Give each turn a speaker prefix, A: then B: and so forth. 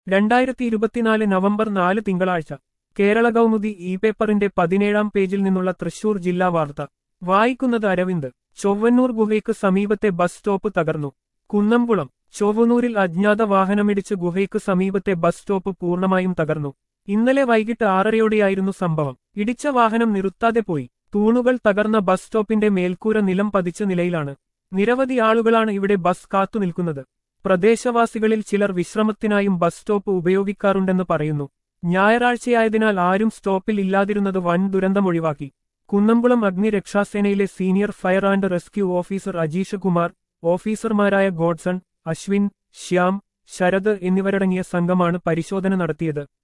A: രണ്ടായിരത്തി ഇരുപത്തിനാല് നവംബർ നാല് തിങ്കളാഴ്ച കേരള കൗമുദി ഇ പേപ്പറിന്റെ പതിനേഴാം പേജിൽ നിന്നുള്ള തൃശൂർ ജില്ലാ വാർത്ത വായിക്കുന്നത് അരവിന്ദ് ചൊവ്വന്നൂർ ഗുഹയ്ക്ക് സമീപത്തെ ബസ് സ്റ്റോപ്പ് തകർന്നു കുന്നംകുളം ചൊവ്വനൂരിൽ അജ്ഞാത വാഹനമിടിച്ച് ഗുഹയ്ക്ക് സമീപത്തെ ബസ് സ്റ്റോപ്പ് പൂർണ്ണമായും തകർന്നു ഇന്നലെ വൈകിട്ട് ആറരയോടെയായിരുന്നു സംഭവം ഇടിച്ച വാഹനം നിർത്താതെ പോയി തൂണുകൾ തകർന്ന ബസ് സ്റ്റോപ്പിന്റെ മേൽക്കൂര നിലം പതിച്ച നിലയിലാണ് നിരവധി ആളുകളാണ് ഇവിടെ ബസ് കാത്തുനിൽക്കുന്നത് പ്രദേശവാസികളിൽ ചിലർ വിശ്രമത്തിനായും ബസ് സ്റ്റോപ്പ് ഉപയോഗിക്കാറുണ്ടെന്ന് പറയുന്നു ഞായറാഴ്ചയായതിനാൽ ആരും സ്റ്റോപ്പിൽ ഇല്ലാതിരുന്നത് വൻ ദുരന്തമൊഴിവാക്കി കുന്നംകുളം അഗ്നിരക്ഷാസേനയിലെ senior fire and rescue officer Ajeesh Kumar ഓഫീസർമാരായ ഗോഡ്സൺ അശ്വിൻ ശ്യാം ശരത് എന്നിവരടങ്ങിയ സംഘമാണ് പരിശോധന നടത്തിയത്